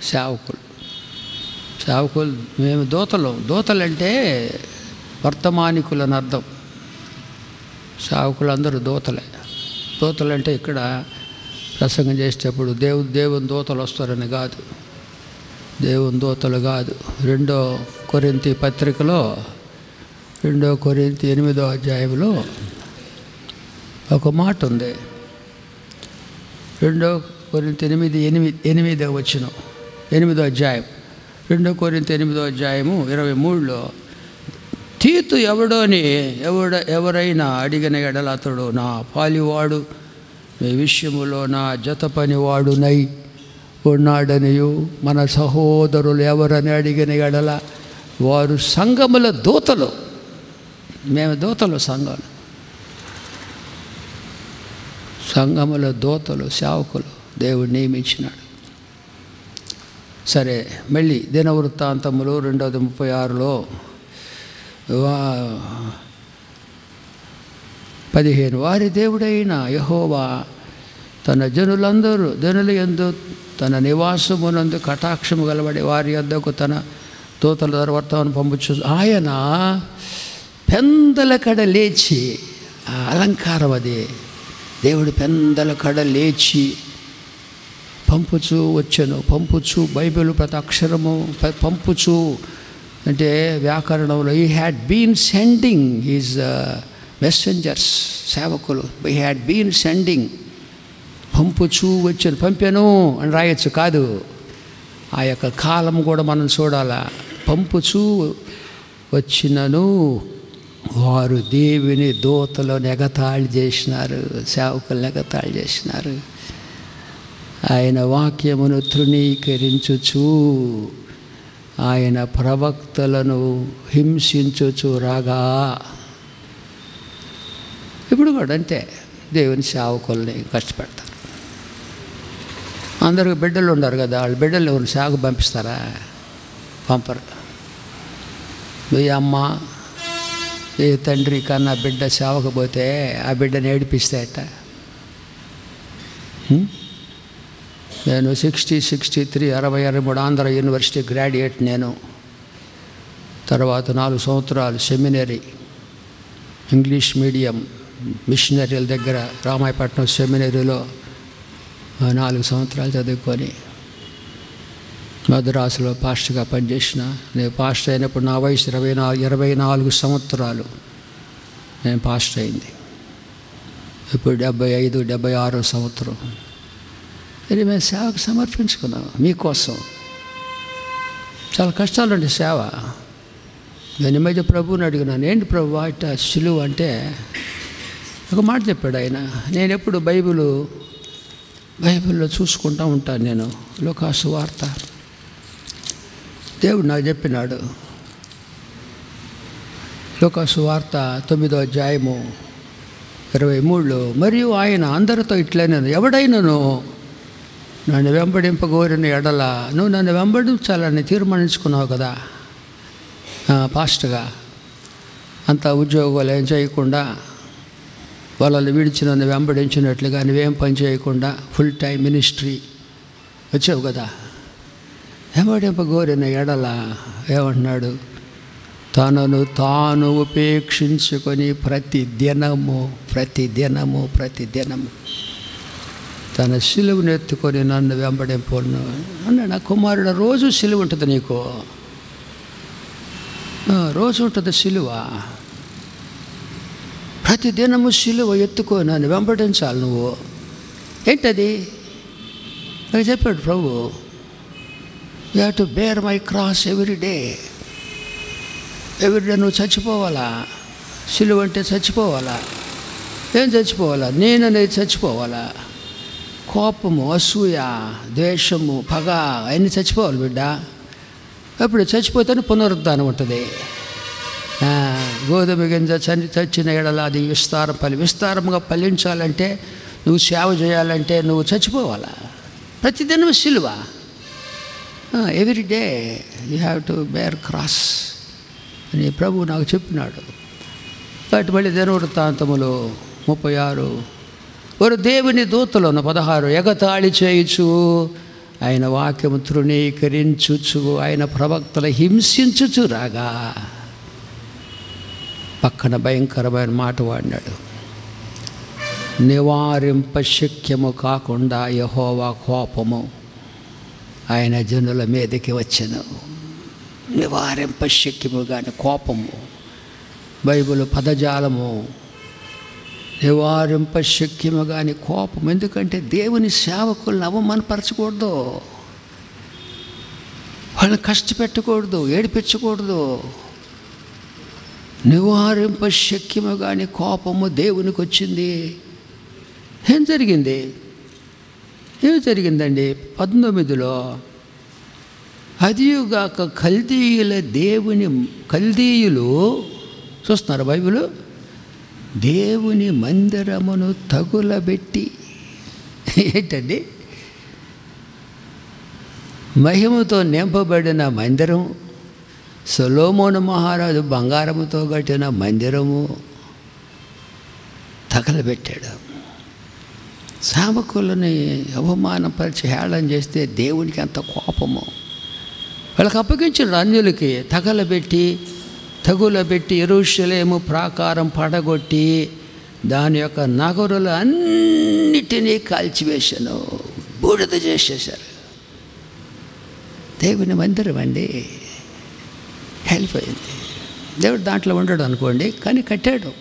సేవకులు సేవకులు మేము దూతలు దూతలంటే వర్తమానికులని అర్థం సేవకులు అందరూ దూతలే దూతలంటే ఇక్కడ ప్రసంగం చేసేటప్పుడు దేవు దేవుని దూతలు వస్తారని కాదు దేవుని దూతలు కాదు రెండో కొరింతి పత్రికలో రెండో కొరింతి ఎనిమిదో అధ్యాయంలో ఒక మాట ఉంది రెండో కొరింత ఎనిమిది ఎనిమిది ఎనిమిదో వచ్చిన ఎనిమిదో అధ్యాయం రెండో కొరింత ఎనిమిదో అధ్యాయము ఇరవై మూడులో తీతు ఎవడోని ఎవడ ఎవరైనా అడిగిన ఎడల అతడు నా పాలివాడు మీ విషయములో నా జత పనివాడునై ఉన్నాడనియు మన సహోదరులు ఎవరని అడిగిన ఎడల వారు సంఘముల దూతలు మేము దూతలు సంఘాలు సంఘముల దూతలు సేవకులు దేవుడు నియమించినాడు సరే మళ్ళీ దినవృత్తాంతములు రెండవది ముప్పై ఆరులో వా- పదిహేను వారి దేవుడైన యహోవా తన జనులందరూ జనుల ఎందు తన నివాసమునందు కటాక్షము గలబడి వారి యొద్దకు తన దూతల ద్వారా వర్తమానం పంపుచు ఆయన పెందల కడ లేచి ఆ అలంకారం అది దేవుడు పెందల కడ లేచి పంపుచు వచ్చాను పంపుచు బైబిల్ ప్రతి అక్షరము ప- పంపుచు అంటే వ్యాకరణంలో ఈ had been sending is messengers సేవకులు ఈ హ్యాడ్ బీన్ సెండింగ్ పంపుచు వచ్చాను పంపాను అని రాయొచ్చు కాదు ఆ యొక్క కాలం కూడా మనం చూడాలా పంపుచు వచ్చినను వారు దేవుని దూతలో నెగతాళి చేసినారు సేవకులు నెగతాళి చేసినారు ఆయన వాక్యమును తృణీకరించుచు ఆయన ప్రవక్తలను హింసించుచు రాగా ఇప్పుడు కూడా అంతే దేవుని సేవకుల్ని కష్టపెడతారు అందరికి బిడ్డలు ఉన్నారు కదా వాళ్ళ బిడ్డలు ఎవరు సాగు పంపిస్తారా పంపరు మీ అమ్మ ఏ తండ్రి కన్నా బిడ్డ సేవకపోతే ఆ బిడ్డని ఏడిపిస్తాయట హ్మ్? నేను సిక్స్టీ సిక్స్టీ త్రీ అరవై అరవై మూడు ఆంధ్ర యూనివర్సిటీ గ్రాడ్యుయేట్ నేను తర్వాత నాలుగు సంవత్సరాలు సెమినరీ ఇంగ్లీష్ మీడియం మిషనరీల దగ్గర రామాయపట్నం సెమినరీలో ఆ, నాలుగు సంవత్సరాలు చదువుకొని మద్రాసులో పాస్టర్గా పనిచేసిన నేను పాస్టర్ అయినప్పుడు నా వయసు ఇరవై నాలుగు ఇరవై నాలుగు సంవత్సరాలు నేను పాస్టర్ అయింది ఇప్పుడు డెబ్బై ఐదు డెబ్బై ఆరో సంవత్సరం ఇది మేము సేవకు సమర్పించుకున్నాం మీకోసం చాలా కష్టాలు ఉండే సేవ నేను ఈ మధ్య ప్రభువుని అడిగినాను ఏంటి ప్రభు ఇట సులువు అంటే ఒక మాట చెప్పాడు ఆయన నేను ఎప్పుడు బైబిల్ బైబిల్లో చూసుకుంటూ ఉంటాను నేను లోకాసు వార్త దేవుడు నాకు చెప్పినాడు లోకాసు వార్త తొమ్మిదో అధ్యాయము ఇరవై మూడులో మరియు ఆయన అందరితో ఇట్లనే ఎవడైనను నన్ను వెంబడింపగోరిన ఎడల నువ్వు నన్ను వెంబడించాలని తీర్మానించుకున్నావు కదా ఆ, పాస్ట్గా అంత ఉద్యోగాలు ఏం చేయకుండా వాళ్ళని విడిచి నన్ను వెంబడించినట్లుగా నువ్వేం పని చేయకుండా ఫుల్ టైం మినిస్ట్రీ వచ్చావు కదా వెంబడింపగోరిన ఎడల ఏమంటున్నాడు తనను తాను ఉపేక్షించుకొని ప్రతి దినము ప్రతి దినము ప్రతి దినము తన సిలువను ఎత్తుకొని నన్ను వెంబడింపును అన్నాడు నా కుమారుడు రోజు సిలువ ఉంటుంది నీకు ఆ, రోజు ఉంటుంది సిలువ ప్రతి దినము సిలువ ఎత్తుకో నన్ను వెంబడించాలి నువ్వు ఏంటది నాకు చెప్పాడు ప్రభు you have to bear my cross every day every day నువ్వు చచ్చిపోవాలా సిలువ అంటే చచ్చిపోవాలా ఏం చచ్చిపోవాలా నేననేది చచ్చిపోవాలా కోపము అసూయ ద్వేషము పగ అవన్నీ చచ్చిపోవాలి బిడ్డ అప్పుడు చచ్చిపోతేనే పునరుద్ధానం ఉంటుంది ఆ, గోధుమ గింజ చని చచ్చిన ఎడల అది విస్తారం పలి విస్తారంగా ఫలించాలంటే నువ్వు సేవ చేయాలంటే నువ్వు చచ్చిపోవాలా ప్రతిదినం సిలువ every day you have to bear cross అని ప్రభు నాకు చెప్పినాడు కాబట్టి మళ్ళీ దినవృత్తాంతములు ముప్పై ఆరు ఒక దేవుని దూతలను పదహారు ఎగతాళి చేయుచు ఆయన వాక్యము తృణీకరించుచు ఆయన ప్రవక్తలు హింసించుచు రాగా పక్కన భయంకరమైన మాట వాడినాడు నివారింప శక్యము కాకుండా యహోవా కోపము ఆయన జనుల మీదకి వచ్చెను నివారింప శక్యము కానీ కోపము బైబిల్ పదజాలము నివారింప శక్యము కానీ కోపం ఎందుకంటే దేవుని సేవకులను అవమానపరచకూడదు వాళ్ళని కష్టపెట్టకూడదు ఏడిపించకూడదు నివారింప శక్యము కానీ కోపము దేవునికి వచ్చింది ఏం జరిగింది ఏం జరిగిందండి పంతొమ్మిదిలో అదియుగాక కల్దీయుల దేవుని కల్దీయులు చూస్తున్నారు బైబిల్ దేవుని మందిరమును తగులబెట్టి ఏంటండి మహిమతో నింపబడిన మందిరం సొలోమోను మహారాజు బంగారముతో కట్టిన మందిరము తగలబెట్టాడు సామకులని అవమానపరిచి హేళన చేస్తే దేవునికి అంత కోపము వాళ్ళకి అప్పగించిన అన్యులకి తగలబెట్టి తగులబెట్టి ఎరుషలేము ప్రాకారం పడగొట్టి దాని యొక్క నగరులు అన్నిటినీ కాల్చివేశాను బూడిద చేసేశారు దేవుని మందిరం అండి హెల్ప్ అయింది దేవుడు దాంట్లో ఉండడు అనుకోండి కానీ కట్టాడు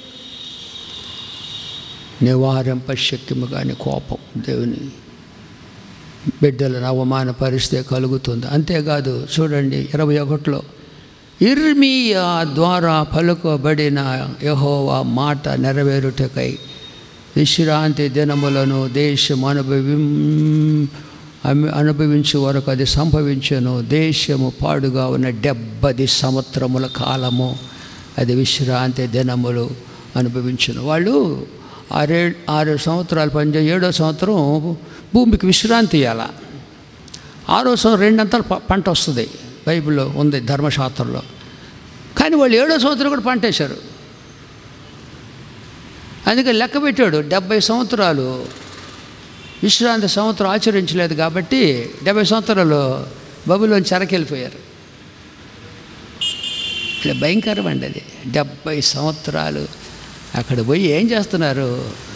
నివారింప శక్తిము కానీ కోపం దేవుని బిడ్డలను అవమానపరిస్తే కలుగుతుంది అంతేకాదు చూడండి ఇరవై ఒకటిలో ఇర్మియా ద్వారా పలుకబడిన యహోవా మాట నెరవేరుటకై విశ్రాంతి దినములను దేశం అనుభవి అనుభవించే వరకు అది సంభవించను దేశము పాడుగా ఉన్న డెబ్బది సంవత్సరముల కాలము అది విశ్రాంతి దినములు అనుభవించను వాళ్ళు ఆరే ఆరు సంవత్సరాలు పనిచే ఏడో సంవత్సరం భూమికి విశ్రాంతి ఇవ్వాల ఆరో సంవత్సరం రెండంతలు పంట వస్తుంది బైబిల్లో ఉంది ధర్మశాస్త్రంలో కానీ వాళ్ళు ఏడో సంవత్సరం కూడా పంట వేశారు అందుకే లెక్క పెట్టాడు డెబ్బై సంవత్సరాలు విశ్రాంతి సంవత్సరం ఆచరించలేదు కాబట్టి డెబ్బై సంవత్సరాలు బబులోని చెరకెళ్ళిపోయారు ఇట్లా భయంకరం అండి అది డెబ్బై సంవత్సరాలు అక్కడ పోయి ఏం చేస్తున్నారు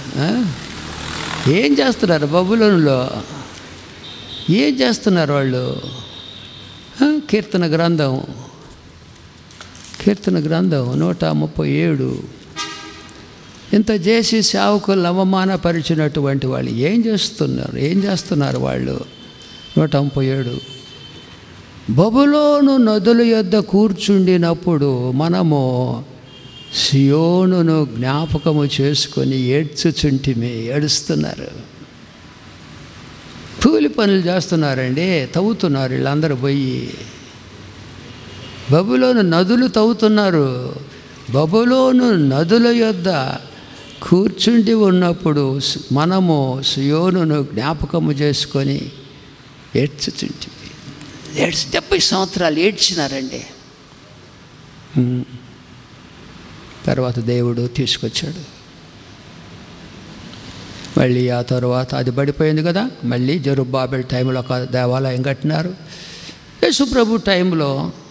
ఏం చేస్తున్నారు బబులోనులో ఏం చేస్తున్నారు వాళ్ళు కీర్తన గ్రంథం కీర్తన గ్రంథం నూట ముప్పై ఏడు ఇంత చేసి సేవకులను అవమానపరిచినటువంటి వాళ్ళు ఏం చేస్తున్నారు ఏం చేస్తున్నారు వాళ్ళు నూట ముప్పై ఏడు బబులోను నదుల యొద్ద కూర్చుండినప్పుడు మనము సియోనును జ్ఞాపకము చేసుకొని ఏడ్చుచుంటిమి ఏడుస్తున్నారు కూలి పనులు చేస్తున్నారండి తవ్వుతున్నారు వీళ్ళందరూ పోయి బబులోను నదులు తవ్వుతున్నారు బబులోను నదుల యొద్ద కూర్చుండి ఉన్నప్పుడు మనము సియోనును జ్ఞాపకము చేసుకొని ఏడ్చుచుంటివి ఏడ్చి డెబ్బై సంవత్సరాలు ఏడ్చినారండి తర్వాత దేవుడు తీసుకొచ్చాడు మళ్ళీ ఆ తర్వాత అది పడిపోయింది కదా మళ్ళీ జరుబాబెల్ టైంలో ఒక దేవాలయం కట్టినారు యేసుప్రభు టైంలో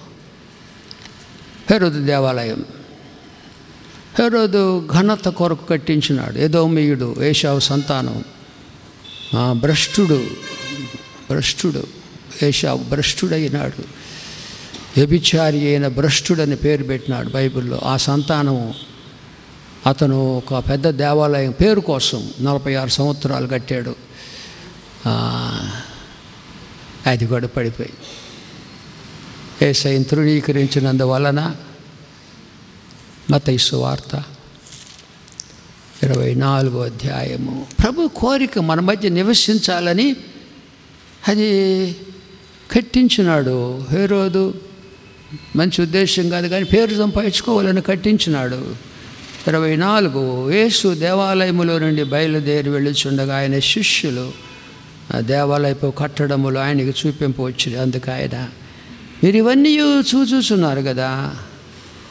హెరోదు దేవాలయం హెరోదు ఘనత కొరకు కట్టించినాడు ఏదోమీయుడు ఏషావు సంతానం భ్రష్టుడు భ్రష్టుడు ఏషావు భ్రష్టుడైనాడు వ్యభిచారి అయిన భ్రష్టుడని పేరు పెట్టినాడు బైబిల్లో ఆ సంతానము అతను ఒక పెద్ద దేవాలయం పేరు కోసం నలభై ఆరు సంవత్సరాలు కట్టాడు అది కూడా పడిపోయి ఏసైని తృణీకరించినందువలన మతైసు వార్త ఇరవై నాలుగో అధ్యాయము ప్రభు కోరిక మన మధ్య నివసించాలని అది కట్టించినాడు హేరోదు మంచి ఉద్దేశం కాదు కానీ పేరు సంపాదించుకోవాలని కట్టించినాడు ఇరవై నాలుగు యేసు దేవాలయములో నుండి బయలుదేరి వెళ్ళుచుండగా ఆయన శిష్యులు ఆ దేవాలయపు కట్టడములు ఆయనకి చూపింపవచ్చు అందుకు ఆయన మీరు ఇవన్నీ చూచూచున్నారు కదా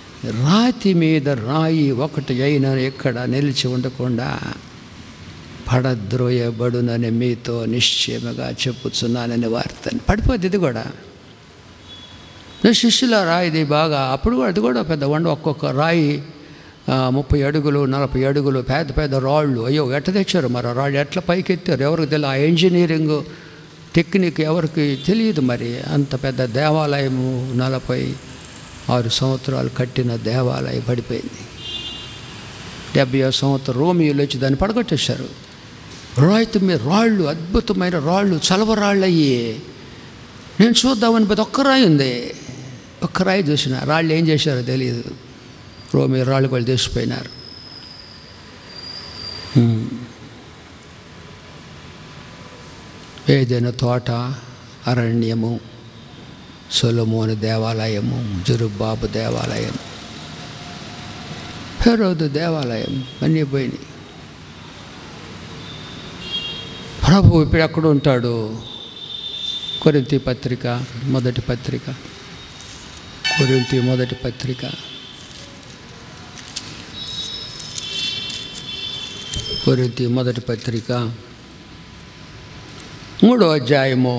రాతి మీద రాయి ఒకటి అయిన ఎక్కడ నిలిచి ఉండకుండా పడద్రోయబడునని మీతో నిశ్చయముగా చెప్పుచున్నానని వార్తని పడిపోద్ది ఇది కూడా నా శిష్యులారా ఇది బాగా అప్పుడు కూడా అది కూడా పెద్ద వండ ఒక్కొక్క రాయి ఆ, ముప్పై అడుగులు నలభై అడుగులు పెద్ద పెద్ద రాళ్ళు అయ్యో ఎట్ట తెచ్చారు మరి ఆ రాళ్ళు ఎట్లా పైకెత్తారు ఎవరికి తెలియదు ఆ ఇంజనీరింగ్ టెక్నిక్ ఎవరికి తెలియదు మరి అంత పెద్ద దేవాలయము నలభై ఆరు సంవత్సరాలు కట్టిన దేవాలయం పడిపోయింది డెబ్బై సంవత్సరం రోమియోలు వచ్చి దాన్ని పడగొట్టేశారు రాయితీ మీద రాళ్ళు అద్భుతమైన రాళ్ళు చలవరాళ్ళు అయ్యి నేను చూద్దామని పోతే ఒక్క రాయి ఉంది ఒక్క రాయి చూసిన రాళ్ళు ఏం చేశారో తెలియదు రోమి రాళ్ళు కూడా తీసిపోయినారు హ్మ్. ఏదైనా తోట అరణ్యము సొలమోని దేవాలయము జురుబాబు దేవాలయం హెరోదు దేవాలయం అన్నీ పోయినాయి ప్రభు ఇప్పుడు ఎక్కడ ఉంటాడు కొరింతి పత్రిక మొదటి పత్రిక కొరింతి మొదటి పత్రిక కొరింతి మొదటి పత్రిక మూడో అధ్యాయము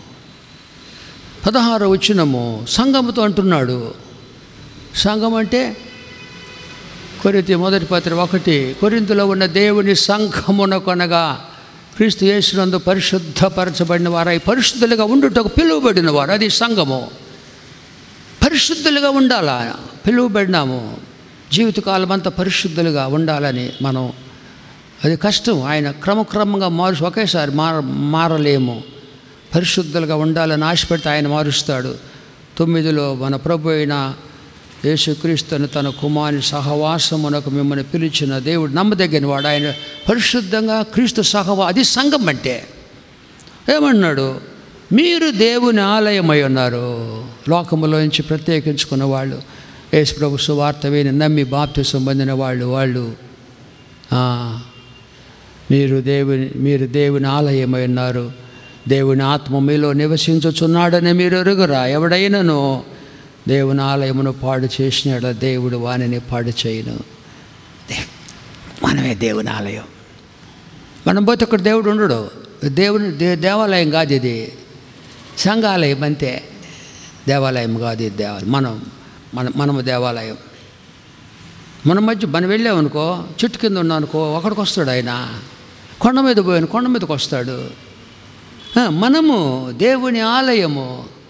పదహారు వచ్చినము సంఘముతో అంటున్నాడు సంఘం అంటే కొరింతి మొదటి పత్రిక ఒకటి కొరింతిలో ఉన్న దేవుని సంఘమునకొనగా క్రీస్తు యేసునందు పరిశుద్ధపరచబడిన వారై పరిశుద్ధులుగా ఉండుటకు పిలువబడిన వారు అది సంఘము పరిశుద్ధులుగా ఉండాలా పిలువబడినాము జీవితకాలం అంతా పరిశుద్ధులుగా ఉండాలని మనం అది కష్టం ఆయన క్రమక్రమంగా మారు ఒకేసారి మార మారలేము పరిశుద్ధులుగా ఉండాలని ఆశపెడితే ఆయన మారుస్తాడు తొమ్మిదిలో మన ప్రభు అయిన యేసుక్రీస్తును తన కుమారుని సహవాసమునకు మిమ్మల్ని పిలిచిన దేవుడు నమ్మదగిన వాడు ఆయన పరిశుద్ధంగా క్రీస్తు సహవా అది సంఘం అంటే ఏమన్నాడు మీరు దేవుని ఆలయమై ఉన్నారు లోకములో నుంచి ప్రత్యేకించుకున్న వాళ్ళు యేసు ప్రభు సువార్త విని నమ్మి బాప్తిసం పొందిన వాళ్ళు వాళ్ళు ఆ, మీరు దేవుని మీరు దేవుని ఆలయమై ఉన్నారు దేవుని ఆత్మ మీలో నివసించుచున్నాడని మీరు ఎరుగురా ఎవడైనను దేవుని ఆలయమును పాడు చేసినాడు దేవుడు వానిని పాడు చేయను దే- మనమే దేవుని ఆలయం మనం పోతే ఇక్కడ దేవుడు ఉండడు దేవుని దే దేవాలయం కాదు ఇది సంఘాలయం అంతే దేవాలయం కాదు ఇది దేవాలయం మనం మన మనము దేవాలయం మన మధ్య మనం వెళ్ళామనుకో చెట్టు కింద ఉన్నాం అనుకో ఒకడికి వస్తాడు ఆయన కొండ మీద పోయాను కొండ మీదకి వస్తాడు ఆ, మనము దేవుని ఆలయము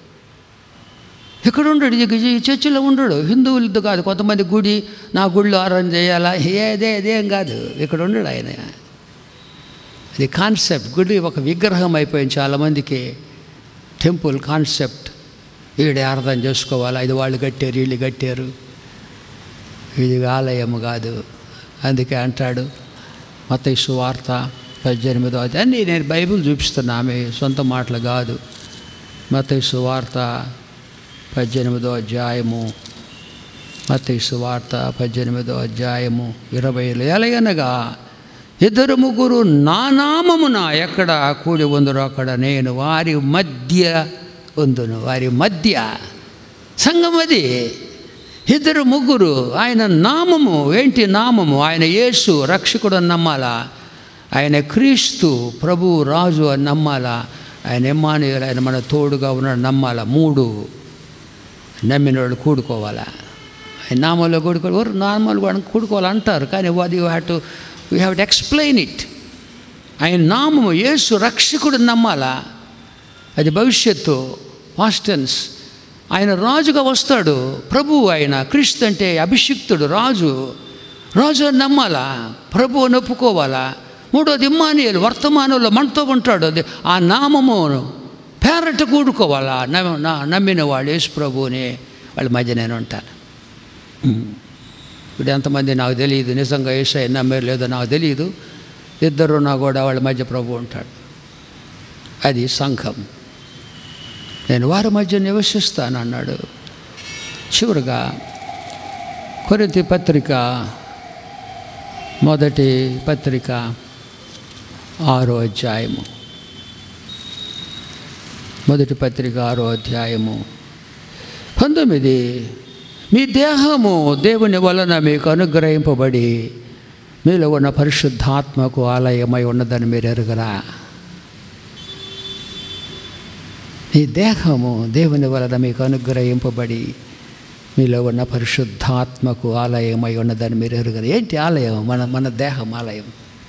ఇక్కడ ఉండడు ఇక ఈ చర్చిలో ఉండడు హిందువులతో కాదు కొంతమంది గుడి నా గుడిలో ఆరాధన చేయాలా ఏదే అదేం కాదు ఇక్కడ ఉండడు ఆయన అది కాన్సెప్ట్ గుడి ఒక విగ్రహం అయిపోయింది చాలామందికి టెంపుల్ కాన్సెప్ట్ ఈడే ఆరాధన చేసుకోవాలా ఇది వాళ్ళు కట్టారు వీళ్ళు కట్టారు ఇది ఆలయం కాదు అందుకే అంటాడు మత వార్త పద్దెనిమిదో అన్ని నేను బైబిల్ చూపిస్తున్నా ఆమె సొంత మాటలు కాదు మత వార్త పద్దెనిమిదో అధ్యాయము మత వార్త పద్దెనిమిదో అధ్యాయము ఇరవైలో ఎలయనగా ఇద్దరు ముగ్గురు నా నామమున ఎక్కడ కూడి ఉందరో అక్కడ నేను వారి మధ్య ఉందును వారి మధ్య సంఘం అది ఇద్దరు ముగ్గురు ఆయన నామము ఏంటి నామము ఆయన యేసు రక్షకుడు అని నమ్మాలా ఆయన క్రీస్తు ప్రభు రాజు అని నమ్మాలా ఆయన ఎమ్మానుయేలు ఆయన మన తోడుగా ఉన్నాడు నమ్మాలా మూడు నమ్మిన వాళ్ళు కూడుకోవాలా ఆయన నామంలో కూడుకోవాలి ఎవరు నామాలు కూడా కూడుకోవాలి అంటారు కానీ అది you have to you have to explain it ఆయన నామము యేసు రక్షకుడు నమ్మాలా అది భవిష్యత్తు పాస్టెన్స్ ఆయన రాజుగా వస్తాడు ప్రభు ఆయన క్రీస్తు అంటే అభిషిక్తుడు రాజు రాజు అని నమ్మాలా ప్రభు అని ఒప్పుకోవాలా మూడోది ఇమ్మానియలు వర్తమానంలో మనతో ఉంటాడు అది ఆ నామము పేరట కూడుకోవాలా నమ్మ- నా- నమ్మిన వాళ్ళు యేసు ప్రభువుని వాళ్ళ మధ్య నేను ఉంటాను ఉమ్. ఇప్పుడు ఎంతమంది నాకు తెలియదు నిజంగా ఏసై నమ్మారు లేదో నాకు తెలియదు ఇద్దరు నా కూడా వాళ్ళ మధ్య ప్రభు ఉంటాడు అది సంఘం నేను వారి మధ్య నివసిస్తాను అన్నాడు చివరిగా కొరింతి పత్రిక మొదటి పత్రిక ఆరో అధ్యాయము మొదటి పత్రిక ఆరో అధ్యాయము పంతొమ్మిది మీ దేహము దేవుని వలన మీకు అనుగ్రహింపబడి మీలో ఉన్న పరిశుద్ధాత్మకు ఆలయమై ఉన్నదని మీరు ఎరుగరా ఈ దేహము దేవుని వలన మీకు అనుగ్రహింపబడి మీలో ఉన్న పరిశుద్ధాత్మకు ఆలయమై ఉన్నదని మీరు ఎరుగరు ఏంటి ఆలయం మన మన దేహం ఆలయం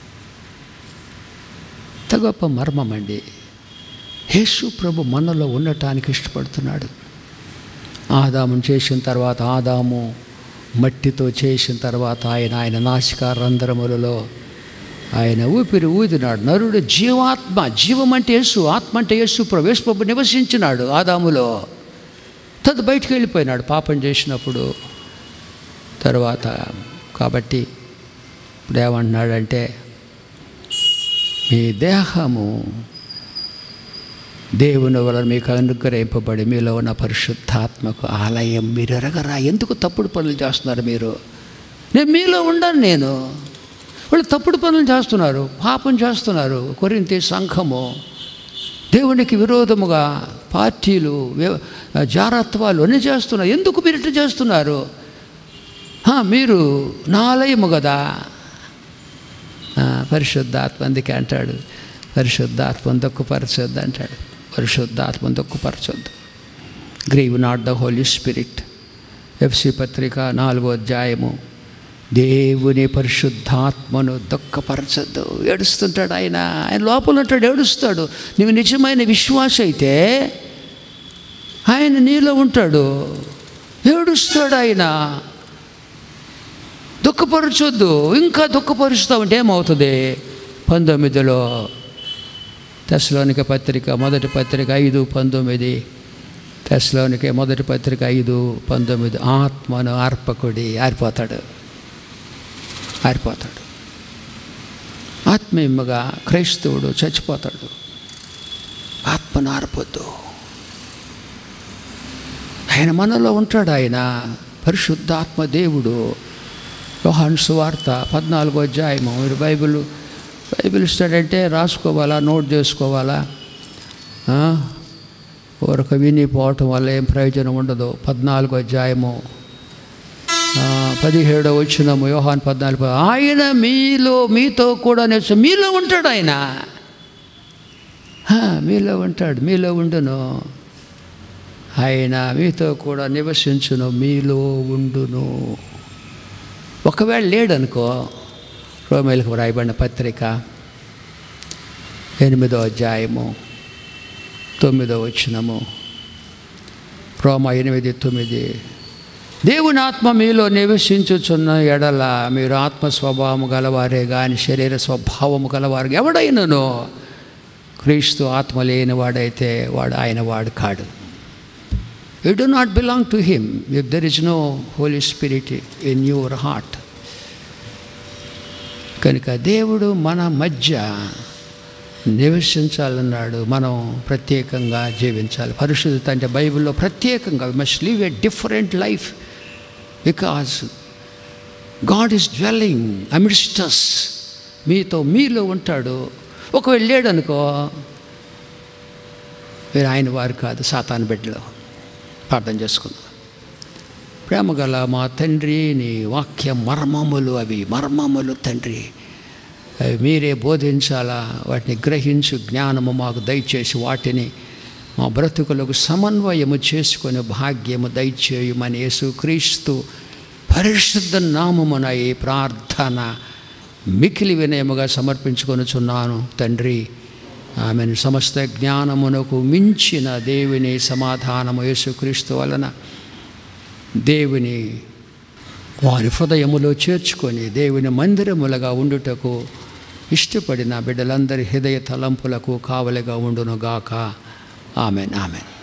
ఎంత గొప్ప మర్మం అండి యేసు ప్రభు మనలో ఉండటానికి ఇష్టపడుతున్నాడు ఆదామును చేసిన తర్వాత ఆదాము మట్టితో చేసిన తర్వాత ఆయన ఆయన నాసికా రంధ్రములలో ఆయన ఊపిరి ఊదినాడు నరుడు జీవాత్మ జీవం అంటే యేసు ఆత్మ అంటే యేసు ప్రభు యేసు ప్రభు నివసించినాడు ఆదాములో తదు బయటికి వెళ్ళిపోయినాడు పాపం చేసినప్పుడు తర్వాత కాబట్టి ఇప్పుడు ఏమంటున్నాడంటే మీ దేహము దేవుని వలన మీకు అనుగ్రహింపబడి మీలో ఉన్న పరిశుద్ధాత్మకు ఆలయం మీరు ఎరగరా ఎందుకు తప్పుడు పనులు చేస్తున్నారు మీరు నేను మీలో ఉండను నేను వాళ్ళు తప్పుడు పనులు చేస్తున్నారు పాపం చేస్తున్నారు కొరింతి సంఘము దేవునికి విరోధముగా పార్టీలు వ్య- జారత్వాలు అన్నీ చేస్తున్నారు ఎందుకు మీరు ఇట్లా చేస్తున్నారు "హా, మీరు నా ఆలయము కదా ఆ, పరిశుద్ధాత్మ అందుకే అంటాడు పరిశుద్ధాత్మను దుఃఖపరచొద్దు అంటాడు పరిశుద్ధాత్మను దుఃఖపరచొద్దు grieve not the holy spirit ఎఫ్సి పత్రిక నాలుగో అధ్యాయము దేవుని పరిశుద్ధాత్మను దుఃఖపరచద్దు ఏడుస్తుంటాడు ఆయన ఆయన లోపల ఉంటాడు ఏడుస్తాడు నీవు నిజమైన విశ్వాస అయితే ఆయన నీలో ఉంటాడు ఏడుస్తాడు ఆయన దుఃఖపరచొద్దు ఇంకా దుఃఖపరుస్తూ ఉంటే ఏమవుతుంది పంతొమ్మిదిలో తెస్లోనిక పత్రిక మొదటి పత్రిక ఐదు పంతొమ్మిది తెస్లోనిక మొదటి పత్రిక ఐదు పంతొమ్మిది ఆత్మను ఆర్పకుడి ఆరిపోతాడు ఆరిపోతాడు ఆత్మీయముగా క్రైస్తవుడు చచ్చిపోతాడు ఆత్మను ఆర్పొద్దు ఆయన మనలో ఉంటాడు ఆయన పరిశుద్ధాత్మ దేవుడు యోహాను సువార్త పద్నాలుగో అధ్యాయము మీరు బైబిల్ బైబిల్ ఇస్తాడంటే రాసుకోవాలా నోట్ చేసుకోవాలా ఆ? ఊరక వినిపోవటం వల్ల ఏం ప్రయోజనం ఉండదు పద్నాలుగో అధ్యాయము ఆ, పదిహేడో వచ్చినము యోహాన్ పద్నాలుగు ఆయన మీలో మీతో కూడా నివసి మీలో ఉంటాడు ఆయన ఆ, మీలో ఉంటాడు మీలో ఉండును ఆయన మీతో కూడా నివసించును మీలో ఉండును ఒకవేళ లేడనుకో రోమేలకు వ్రాయబడిన పత్రిక ఎనిమిదో అధ్యాయము తొమ్మిదో వచ్చినము రోమ ఎనిమిది తొమ్మిది దేవుని ఆత్మ మీలో నివసించుచున్న ఎడల మీరు ఆత్మ స్వభావము గలవారే కానీ శరీర స్వభావము గలవారు ఎవడైనను క్రీస్తు ఆత్మ లేని వాడైతే వాడు ఆయన వాడు కాడు you do not belong to him if there is no holy spirit in your heart కనుక దేవుడు మన మధ్య నివసించాలన్నాడు మనం ప్రత్యేకంగా జీవించాలి పరిశుద్ధత అంటే బైబిల్లో ప్రత్యేకంగా must live a different life because God is dwelling amidst us మీతో మీలో ఉంటాడు ఒకవేళ లేడనుకో మీరు ఆయన వారు కాదు సాతాను బిడ్డలో ప్రార్థన చేసుకుందాం ప్రేమగల మా తండ్రి నీ వాక్య మర్మములు అవి మర్మములు తండ్రి అవి మీరే బోధించాలా వాటిని గ్రహించు జ్ఞానము మాకు దయచేసి వాటిని మా బ్రతుకులకు సమన్వయము చేసుకొని భాగ్యము దయచేయమని యేసుక్రీస్తు పరిశుద్ధ నామమున ఈ ప్రార్థన మికిలి వినయముగా సమర్పించుకొనుచున్నాను తండ్రి ఆమెను సమస్త జ్ఞానమునకు మించిన దేవుని సమాధానము యేసుక్రీస్తు వలన దేవుని వారి హృదయములో చేర్చుకొని దేవుని మందిరములుగా ఉండుటకు ఇష్టపడిన బిడ్డలందరి హృదయ తలంపులకు కావలిగా ఉండునుగాక ఆమెన్ ఆమెన్